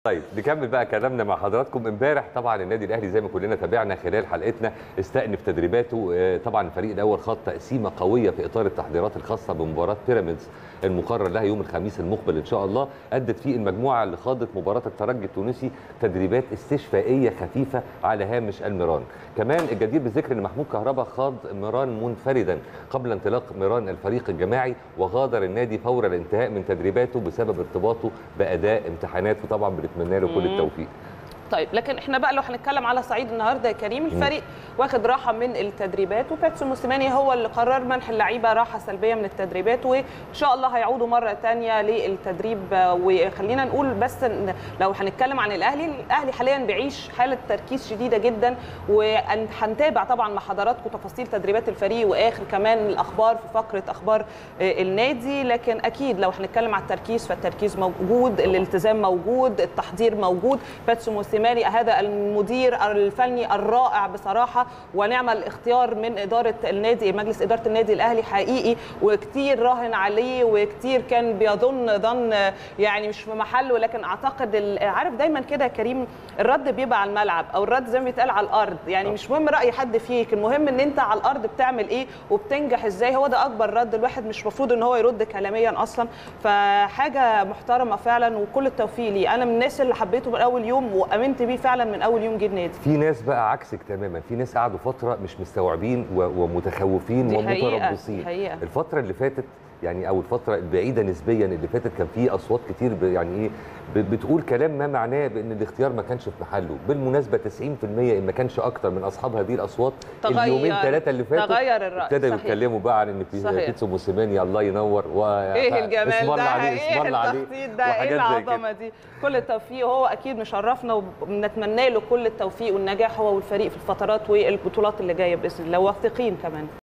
طيب نكمل بقى كلامنا مع حضراتكم امبارح طبعا النادي الاهلي زي ما كلنا تابعنا خلال حلقتنا استأنف تدريباته آه، طبعا الفريق الاول خاض تقسيمه قويه في اطار التحضيرات الخاصه بمباراه بيراميدز المقرر لها يوم الخميس المقبل ان شاء الله ادت فيه المجموعه اللي خاضت مباراه الترجي التونسي تدريبات استشفائيه خفيفه على هامش الميران كمان الجدير بالذكر ان محمود كهربا خاض ميران منفردا قبل انطلاق ميران الفريق الجماعي وغادر النادي فور الانتهاء من تدريباته بسبب ارتباطه باداء امتحانات وطبعا بنتمنى له كل مم. التوفيق طيب لكن احنا بقى لو هنتكلم على صعيد النهارده يا كريم الفريق واخد راحه من التدريبات وباتسو موسيماني هو اللي قرر منح اللعيبه راحه سلبيه من التدريبات وان شاء الله هيعودوا مره ثانيه للتدريب وخلينا نقول بس إن لو هنتكلم عن الاهلي الاهلي حاليا بيعيش حاله تركيز شديده جدا وهنتابع طبعا مع حضراتكم تفاصيل تدريبات الفريق واخر كمان الاخبار في فقره اخبار آه، النادي لكن اكيد لو هنتكلم على التركيز فالتركيز موجود الالتزام موجود التحضير موجود باتسو موسيماني هذا المدير الفني الرائع بصراحه ونعم الاختيار من اداره النادي مجلس اداره النادي الاهلي حقيقي وكتير راهن عليه وكتير كان بيظن ظن يعني مش في محله لكن اعتقد ال- عارف دايما كده يا كريم الرد بيبقى على الملعب او الرد زي ما بيتقال على الارض يعني مش مهم راي حد فيك المهم ان انت على الارض بتعمل ايه وبتنجح ازاي هو ده اكبر رد الواحد مش مفروض ان هو يرد كلاميا اصلا فحاجه محترمه فعلا وكل التوفيق ليه انا من الناس اللي حبيته من اول يوم وامنت بيه فعلا من اول يوم جه النادي في ناس بقى عكسك تماما في ناس قعدوا فتره مش مستوعبين و- ومتخوفين دي حقيقة، ومتربصين دي حقيقة. الفتره اللي فاتت يعني او الفتره البعيده نسبيا اللي فاتت كان في اصوات كتير ب- يعني ايه ب- بتقول كلام ما معناه بان الاختيار ما كانش في محله بالمناسبه 90% ان ما كانش اكتر من اصحاب هذه الاصوات تغير- اليومين ثلاثه اللي فاتوا تغير الرأي، ابتدوا صحيح. يتكلموا بقى عن ان في صحيح. بيتسو موسيماني الله ينور و ايه الجمال اسم الله ده عليه ايه اسم الله عليه التخطيط ده ايه وحاجات زي كده. العظمه دي كل التوفيق وهو اكيد مشرفنا وبنتمنى له كل التوفيق والنجاح هو والفريق في الفترات والبطولات اللي جايه باذن الله واثقين كمان